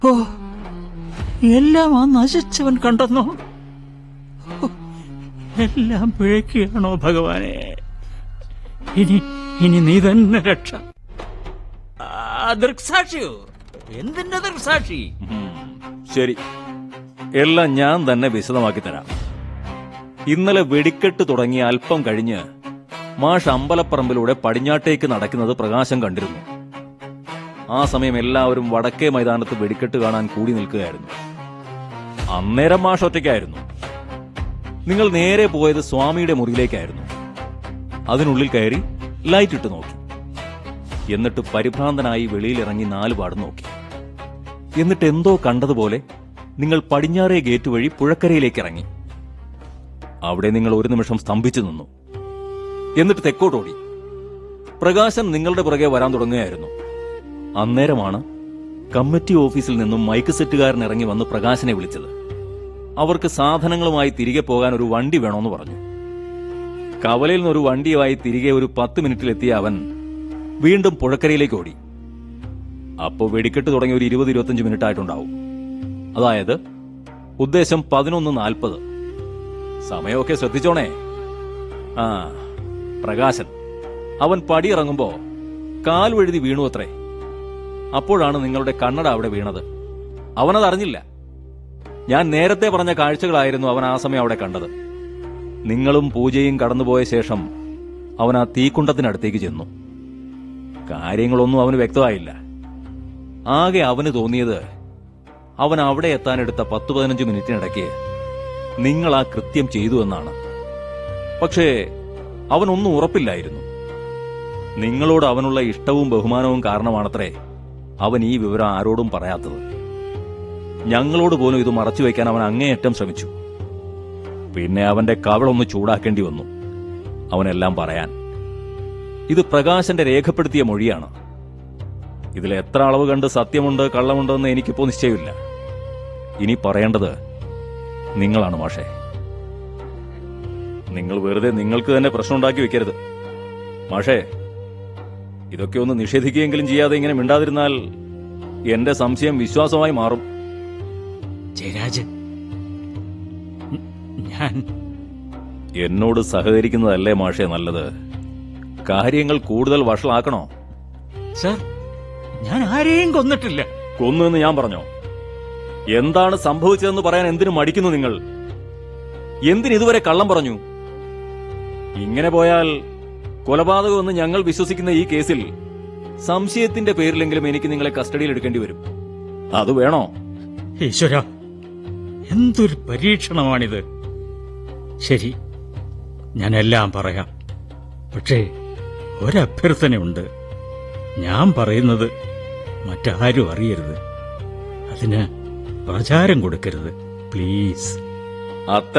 ഓ എല്ലാം ആ നശിച്ചവൻ കണ്ടെന്നോ ഓ, എല്ലാം പിഴയ്ക്കുകയാണോ ഭഗവാനെ ഇനി ഇനി നീ തന്നെ രക്ഷ ആ, ദൃക്സാക്ഷിയോ എന്തിന്റെ ദൃക്സാക്ഷി ശരി എല്ലാം ഞാൻ തന്നെ വിശദമാക്കി തരാം ഇന്നലെ വെടിക്കെട്ട് തുടങ്ങി അല്പം കഴിഞ്ഞ് മാഷ് അമ്പലപ്പറമ്പിലൂടെ പടിഞ്ഞാട്ടേക്ക് നടക്കുന്നത് പ്രകാശം കണ്ടിരുന്നു ആ സമയം എല്ലാവരും വടക്കേ മൈതാനത്ത് വെടിക്കെട്ട് കാണാൻ കൂടി നിൽക്കുകയായിരുന്നു അന്നേരം മാഷ് ഒറ്റയ്ക്കായിരുന്നു നിങ്ങൾ നേരെ പോയത് സ്വാമിയുടെ മുറിയിലേക്കായിരുന്നു അതിനുള്ളിൽ കയറി ലൈറ്റ് ഇട്ട് നോക്കി എന്നിട്ട് പരിഭ്രാന്തനായി വെളിയിലിറങ്ങി നാലുപാട് നോക്കി എന്നിട്ട് എന്തോ കണ്ടതുപോലെ നിങ്ങൾ പടിഞ്ഞാറേ ഗേറ്റ് വഴി പുഴക്കരയിലേക്ക് ഇറങ്ങി അവിടെ നിങ്ങൾ ഒരു നിമിഷം സ്തംഭിച്ചു നിന്നു എന്നിട്ട് തെക്കോട്ടോടി പ്രകാശൻ നിങ്ങളുടെ പുറകെ വരാൻ തുടങ്ങുകയായിരുന്നു അന്നേരമാണ് കമ്മിറ്റി ഓഫീസിൽ നിന്നും മൈക്ക് സെറ്റുകാരൻ ഇറങ്ങി വന്ന് പ്രകാശനെ വിളിച്ചത് അവർക്ക് സാധനങ്ങളുമായി തിരികെ പോകാൻ ഒരു വണ്ടി വേണമെന്ന് പറഞ്ഞു കവലയിൽ നിന്ന് ഒരു വണ്ടിയുമായി തിരികെ ഒരു പത്ത് മിനിറ്റിലെത്തിയ അവൻ വീണ്ടും പുഴക്കരയിലേക്ക് ഓടി അപ്പോ വെടിക്കെട്ട് തുടങ്ങി ഒരു ഇരുപത് ഇരുപത്തിയഞ്ച് മിനിറ്റ് ആയിട്ടുണ്ടാവും അതായത് ഉദ്ദേശം പതിനൊന്ന് നാൽപ്പത് സമയമൊക്കെ ശ്രദ്ധിച്ചോണേ ആ പ്രകാശൻ അവൻ പടിയിറങ്ങുമ്പോ കാൽ വഴുതി വീണു അത്രേ അപ്പോഴാണ് നിങ്ങളുടെ കണ്ണട അവിടെ വീണത് അവനത് അറിഞ്ഞില്ല ഞാൻ നേരത്തെ പറഞ്ഞ കാഴ്ചകളായിരുന്നു അവൻ ആ സമയം അവിടെ കണ്ടത് നിങ്ങളും പൂജയും കടന്നുപോയ ശേഷം അവൻ ആ തീക്കുണ്ടത്തിനടുത്തേക്ക് ചെന്നു കാര്യങ്ങളൊന്നും അവന് വ്യക്തമായില്ല ആകെ അവന് തോന്നിയത് അവൻ അവിടെ എത്താനെടുത്ത പത്ത് പതിനഞ്ച് മിനിറ്റിനിടയ്ക്ക് നിങ്ങൾ ആ കൃത്യം ചെയ്തു എന്നാണ് പക്ഷേ അവനൊന്നും ഉറപ്പില്ലായിരുന്നു നിങ്ങളോട് അവനുള്ള ഇഷ്ടവും ബഹുമാനവും കാരണമാണത്രേ അവൻ ഈ വിവരം ആരോടും പറയാത്തത് ഞങ്ങളോട് പോലും ഇത് മറച്ചു വയ്ക്കാൻ അവൻ അങ്ങേയറ്റം ശ്രമിച്ചു പിന്നെ അവന്റെ കവളൊന്ന് ചൂടാക്കേണ്ടി വന്നു അവനെല്ലാം പറയാൻ ഇത് പ്രകാശന്റെ രേഖപ്പെടുത്തിയ മൊഴിയാണ് ഇതിൽ എത്ര അളവ് കണ്ട് സത്യമുണ്ട് കള്ളമുണ്ട് എന്ന് എനിക്കിപ്പോ നിശ്ചയമില്ല ഇനി പറയേണ്ടത് നിങ്ങളാണ് മാഷേ നിങ്ങൾ വെറുതെ നിങ്ങൾക്ക് തന്നെ പ്രശ്നം ഉണ്ടാക്കി വെക്കരുത് മാഷേ ഇതൊക്കെ ഒന്ന് നിഷേധിക്കുകയെങ്കിലും ചെയ്യാതെ ഇങ്ങനെ മിണ്ടാതിരുന്നാൽ എന്റെ സംശയം വിശ്വാസമായി മാറും ജയരാജൻ ഉം, ഞാൻ എന്നോട് സഹകരിക്കുന്നതല്ലേ മാഷേ നല്ലത് കാര്യങ്ങൾ കൂടുതൽ വഷളാക്കണോ സർ ഞാൻ ആരെയും കൊന്നിട്ടില്ല കൊന്നു എന്ന് ഞാൻ പറഞ്ഞോ എന്താണ് സംഭവിച്ചതെന്ന് പറയാൻ എന്തിനു മടിക്കുന്നു നിങ്ങൾ എന്തിന് ഇതുവരെ കള്ളം പറഞ്ഞു ഇങ്ങനെ പോയാൽ കൊലപാതകമെന്ന് ഞങ്ങൾ വിശ്വസിക്കുന്ന ഈ കേസിൽ സംശയത്തിന്റെ പേരിലെങ്കിലും എനിക്ക് നിങ്ങളെ കസ്റ്റഡിയിൽ എടുക്കേണ്ടി വരും അത് വേണോ ഈശ്വര എന്തൊരു പരീക്ഷണമാണിത് ശരി ഞാൻ എല്ലാം പറയാം പക്ഷേ ഒരഭ്യർത്ഥനയുണ്ട് ഞാൻ പറയുന്നത് മറ്റാരും അറിയരുത് അതിന് പ്രചാരം കൊടുക്കരുത് പ്ലീസ് അത്ര